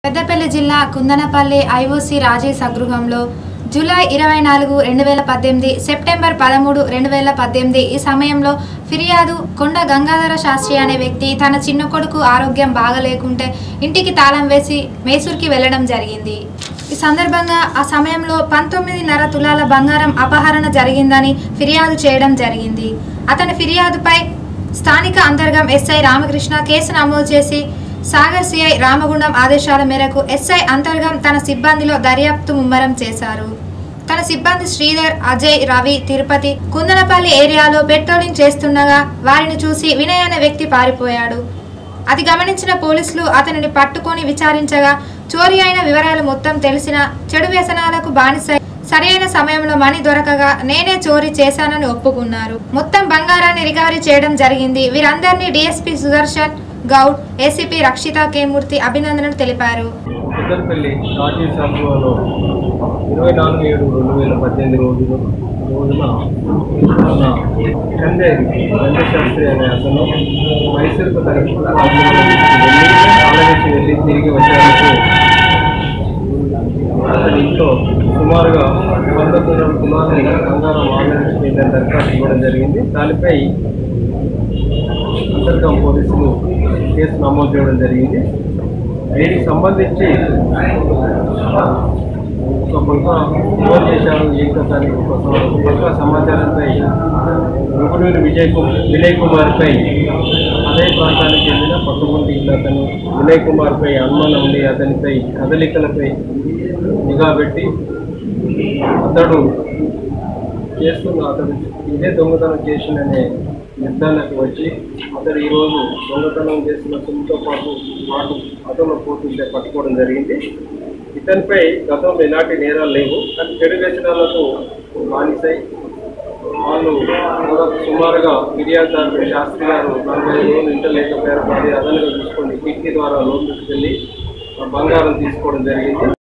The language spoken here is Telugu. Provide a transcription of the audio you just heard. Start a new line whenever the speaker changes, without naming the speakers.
పెద్దపల్లి జిల్లా కుందనపల్లి ఐఓసి రాజీ సగృహంలో జూలై ఇరవై నాలుగు రెండు వేల పద్దెనిమిది సెప్టెంబర్ పదమూడు రెండు వేల పద్దెనిమిది ఈ సమయంలో ఫిర్యాదు కొండ గంగాధర శాస్త్రి అనే వ్యక్తి తన చిన్న కొడుకు ఆరోగ్యం బాగలేకుంటే ఇంటికి తాళం వేసి మేసూర్కి వెళ్ళడం జరిగింది ఈ సందర్భంగా ఆ సమయంలో పంతొమ్మిదిన్నర తులాల బంగారం అపహరణ జరిగిందని ఫిర్యాదు చేయడం జరిగింది అతని ఫిర్యాదుపై స్థానిక అంతర్గం ఎస్ఐ రామకృష్ణ కేసు నమోదు చేసి సాగర్ సిఐ రామగుండం ఆదేశాల మేరకు ఎస్ఐ అంతర్గం తన సిబ్బందిలో దర్యాప్తు ముమ్మరం చేశారు తన సిబ్బంది శ్రీధర్ అజయ్ రవి తిరుపతి కుందనపల్లి ఏరియాలో పెట్రోలింగ్ చేస్తుండగా వారిని చూసి వినయ్ అనే వ్యక్తి పారిపోయాడు అది గమనించిన పోలీసులు అతనిని పట్టుకొని విచారించగా చోరీ అయిన వివరాలు మొత్తం తెలిసిన చెడు వ్యసనాలకు బానిస సరైన సమయంలో మణి దొరకగా నేనే చోరీ చేశానని ఒప్పుకున్నారు మొత్తం బంగారాన్ని రికవరీ చేయడం జరిగింది వీరందరినీ డిఎస్పీ సుదర్శన్ గౌడ్ ఏసీపీ రక్షిత కేమూర్తి అభినందనలు తెలిపారు
పెద్దపల్లి రాజీవ్ సభలో ఇరవై నాలుగు ఏడు రెండు వేల పద్దెనిమిది రోజులు రోజున మన చందేరి చంద్రశాస్త్రి అనే అతను మైసూరుకు తన వెళ్ళి ఆలవేసి వెళ్ళి తిరిగి వచ్చేందుకు అతని ఇంట్లో సుమారుగా వంద తులం తులాన్ని బంగారం ఆలవేసి దరఖాస్తు ఇవ్వడం జరిగింది దానిపై అంతర్గం పోలీసులు కేసు నమోదు చేయడం జరిగింది దీనికి సంబంధించి ఒక పక్క ఫోన్ చేశారు ఏం కథ అని ఒక ఒక పక్క సమాచారంపై రుకునూరి విజయ్ కుమార్ వినయ్ కుమార్పై అదే ప్రాంతానికి చెందిన పక్కపొంటి ఇల్లు అతను వినయ్ కుమార్పై అనుమానం ఉండి అతనిపై కదలికలపై నిఘా పెట్టి అతడు చేస్తున్న అతడు ఇదే దొంగతనం చేసిందనే నిర్ధారణకు వచ్చి అతడు ఈరోజు దొంగతనం చేసిన సొమ్ముతో పాటు పాటు అతను పోతుంటే పట్టుకోవడం జరిగింది ఇతనిపై గతంలో ఎలాంటి నేరాలు లేవు కానీ చెడు వ్యసనాలకు బానిసై వాళ్ళు దాదాపు సుమారుగా ఫిర్యాదుదారుడు శాస్త్రి గారు నలభై ఐదు రోజులు ఇంటర్ లేకపోయారు అది అదనంగా చూసుకొని కిటికీ ద్వారా లోన్ తీసుకెళ్ళి బంగారం తీసుకోవడం జరిగింది